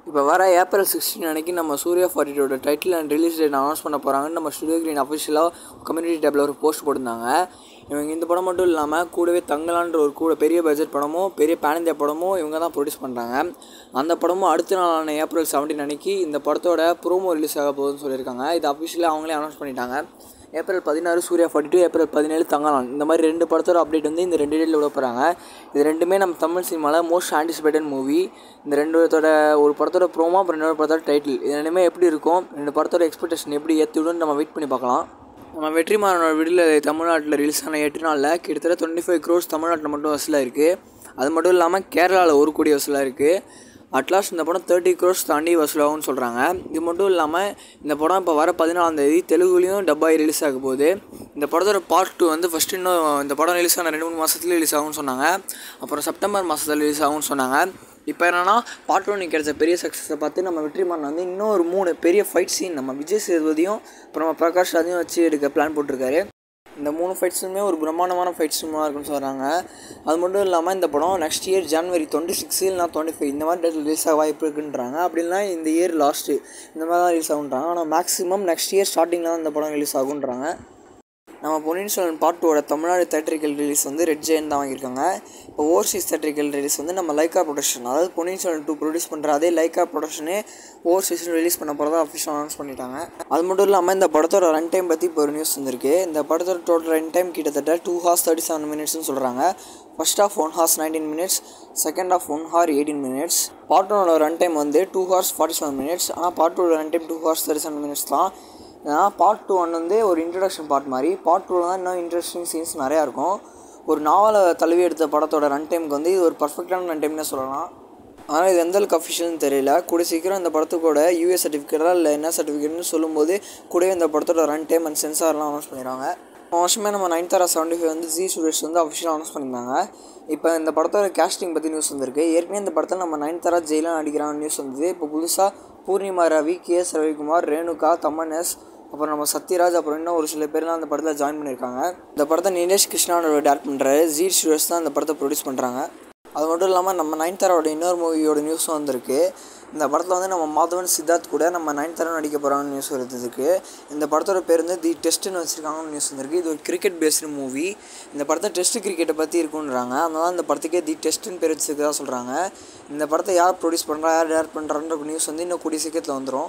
இப்போ வர April sixteen அன்னைக்கு நம்ம சூர்யா ஃபார்ட்டியோட title and release date announce பண்ண போகிறாங்கன்னு நம்ம ஸ்டுடியோ கிரீன் அஃபிஷியலாக கம்யூனிட்டி டேப்பில் ஒரு போஸ்ட் போட்டிருந்தாங்க இவங்க இந்த படம் மட்டும் இல்லாமல் கூடவே தங்கலான்ற ஒரு கூட பெரிய பட்ஜெட் படமும் பெரிய பேன் இந்தியா படமும் இவங்க தான் ப்ரொடியூஸ் பண்ணுறாங்க அந்த படமும் அடுத்த நாளான ஏப்ரல் செவன்டீன் அன்னைக்கு இந்த படத்தோட ப்ரோமோ ரிலீஸ் ஆக போகுதுன்னு சொல்லியிருக்காங்க இது அஃபிஷியலாக அவங்களே அனௌன்ஸ் பண்ணிட்டாங்க ஏப்ரல் பதினாறு சூர்யா ஃபார்ட்டி டூ ஏப்ரல் பதினேழு தங்கலான் இந்த மாதிரி ரெண்டு படத்தோட அப்டேட் வந்து இந்த ரெண்டு டேட்டில் விட போகிறாங்க இது ரெண்டுமே நம்ம தமிழ் சினிமாவில் மோஸ்ட் ஆன்டிசிபேட்டட் மூவி இந்த ரெண்டு படத்தோட ஒரு படத்தோட ப்ரோமோ அப்புறம் இன்னொரு படத்தோட டைட்டில் இது ரெண்டுமே எப்படி இருக்கும் ரெண்டு படத்தோட எக்ஸ்பெக்டேஷன் எப்படி ஏற்றுடுன்னு நம்ம வெயிட் பண்ணி பார்க்கலாம் நம்ம வெற்றிமாறனோட விடுதலை தமிழ்நாட்டில் ரிலீஸ் ஆன எட்டு நாளில் கிட்டத்தட்ட டுவெண்ட்டி ஃபைவ் க்ரோஸ் தமிழ்நாட்டில் மட்டும் வசூலாக இருக்குது அது மட்டும் இல்லாமல் கேரளாவில் ஒரு கோடி வசூலாக இருக்குது அட்லாஸ்ட் இந்த படம் தேர்ட்டி க்ரோஸ் தாண்டி வசூலாகும்னு சொல்கிறாங்க இது மட்டும் இல்லாமல் இந்த படம் இப்போ வர பதினாலாம் தேதி தெலுங்குலேயும் டப்பாய் ரிலீஸ் ஆக போகுது இந்த படத்தோட பார்ட் டூ வந்து ஃபஸ்ட்டு இன்னும் இந்த படம் ரிலீஸ் ஆன ரெண்டு மூணு மாதத்துல ரிலீஸ் ஆகும்னு சொன்னாங்க அப்புறம் செப்டம்பர் மாதத்தில் ரிலீஸ் ஆகும்னு சொன்னாங்க இப்போ என்னென்னா பார்ட் ஒன் கிடைச்ச பெரிய சக்ஸஸை பார்த்து நம்ம வெற்றிமாறன் வந்து இன்னும் ஒரு மூணு பெரிய ஃபைட் சீன் நம்ம விஜய் சேதுபதியும் அப்புறம் பிரகாஷ் ராஜையும் வச்சு எடுக்க பிளான் போட்டிருக்காரு இந்த மூணு ஃபைட்ஸுமே ஒரு பிரம்மாண்டமான ஃபைட் சினிமா இருக்குன்னு சொல்கிறாங்க அது மட்டும் இல்லாமல் இந்த படம் next year January twenty six இல்லைனா டுவெண்ட்டி ஃபைவ் இந்த மாதிரி டேட் ரிலீஸ் ஆக வாய்ப்பு இருக்குன்றாங்க அப்படின்னா இந்த இயர் லாஸ்ட்டு இந்த மாதிரி தான் ரிலீஸ் ஆகுன்றாங்க ஆனால் மேக்ஸிமம் நெக்ஸ்ட் இயர் ஸ்டார்டிங்கில் தான் இந்த படம் ரிலீஸ் ஆகுன்றாங்க நம்ம பொன்னியின் செல்வன் பார்ட் டூவோட தமிழ்நாடு தேட்டரிக்கல் ரிலீஸ் வந்து ரெட் ஜெயின் தான் வாங்கியிருக்காங்க இப்போ ஓவர்சீஸ் தேட்டரிக்கல் ரிலீஸ் வந்து நம்ம லைக்கா ப்ரொடக்ஷன் அதாவது பொன்னியின் செல்வன் டூ ப்ரொடியூஸ் பண்ணுற அதே லைக்கா ப்ரொடக்ஷனே ஓவர்சீஸ் ரிலீஸ் பண்ண போகிறதா அஃபிஷியல் அனௌன்ஸ் பண்ணிட்டாங்க அது மட்டும் இல்லாமல் இந்த படத்தோட ரன் டைம் பற்றி இப்போ ஒரு நியூஸ் வந்திருக்கு இந்த படத்தோட டோட்டல் ரன் டைம் கிட்டத்தட்ட டூ ஹார்ஸ் தேர்ட்டி செவன் மினிட்ஸ்னு சொல்கிறாங்க first half one hours nineteen minutes second half one hour eighteen minutes part ஒனோட ரன் டைம் வந்து two hours forty seven minutes ஆனால் பார்ட் டூட run time two hours thirty seven minutes தான் ஏன்னா part two one வந்து ஒரு introduction part மாதிரி part டூவில் தான் இன்னும் இன்ட்ரெஸ்டிங் சீன்ஸ் நிறையா இருக்கும் ஒரு நாவலை தழுவி எடுத்த படத்தோட ரன் டைமுக்கு வந்து இது ஒரு பர்ஃபெக்டான ரன் டைம்னே சொல்லலாம் ஆனால் இது எந்த அளவுக்கு அஃபிஷியல்னு தெரியல கூட சீக்கிரம் இந்த படத்துக்கூட யூஎஸ் சர்டிஃபிகேட்டா இல்லை என்ன சர்டிஃபிகேட்னு சொல்லும்போது கூடவே இந்த படத்தோட ரன் டைம் அண்ட் சென்சார்லாம் அனௌன்ஸ் பண்ணிடுறாங்க போன வருஷமே நம்ம நைன்தாரா செவன்டி ஃபைவ் வந்து ஜி சுரேஷ் வந்து அஃபிஷியலாக அனௌன்ஸ் பண்ணியிருந்தாங்க இப்போ இந்த படத்தோட கேஸ்டிங் பற்றி நியூஸ் வந்திருக்கு ஏற்கனவே இந்த படத்தில் நம்ம நைன்தாரா ஜெயிலாக நடிக்கிறாங்க நியூஸ் வந்தது இப்போ புதுசாக Poornima Ravi K S Ravikumar Renuka Thaman S அப்புறம் நம்ம சத்யராஜ் அப்புறம் இன்னும் ஒரு சில பேர்லாம் அந்த படத்தில் ஜாயின் பண்ணியிருக்காங்க இந்த படத்தை நிலேஷ் கிருஷ்ணாவோட டேரக்ட் பண்ணுறாரு ஜீ சுரேஷ் தான் இந்த படத்தை ப்ரொடியூஸ் பண்ணுறாங்க அது மட்டும் இல்லாமல் நம்ம நயன்தாராவோட இன்னொரு மூவியோட நியூஸும் வந்திருக்கு இந்த படத்தில் வந்து நம்ம மாதவன் சித்தார்த் கூட நம்ம நயன்தாரா நடிக்க போகிறாங்கன்னு நியூஸ் வருதுக்கு இந்த படத்தோட பேர் வந்து தி டெஸ்ட்டுன்னு வச்சுருக்காங்கன்னு நியூஸ் வந்திருக்கு இது ஒரு கிரிக்கெட் பேஸ்டு மூவி இந்த படத்தை டெஸ்ட் கிரிக்கெட்டை பற்றி இருக்குன்றாங்க அதனால இந்த படத்துக்கே தி டெஸ்ட்டுன்னு பேர் வச்சுருக்கதா சொல்கிறாங்க இந்த படத்தை யார் ப்ரொடியூஸ் பண்ணுறா யார் டேரக்ட் பண்ணுறான்ற நியூஸ் வந்து இன்னும் கூடிய சீக்கிரத்தில் வந்துடும்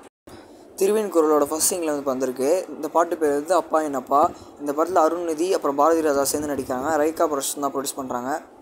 திருவின் குரலோட ஃபர்ஸ்ட் சிங்கில் வந்து வந்திருக்கு இந்த பாட்டு பேர் வந்து அப்பா என் அப்பா இந்த படத்தில் அருண்நிதி அப்புறம் பாரதி ராஜா சேர்ந்து நடிக்கிறாங்க ரைக்கா ப்ரொடக்ஷன் தான் ப்ரொடியூஸ் பண்ணுறாங்க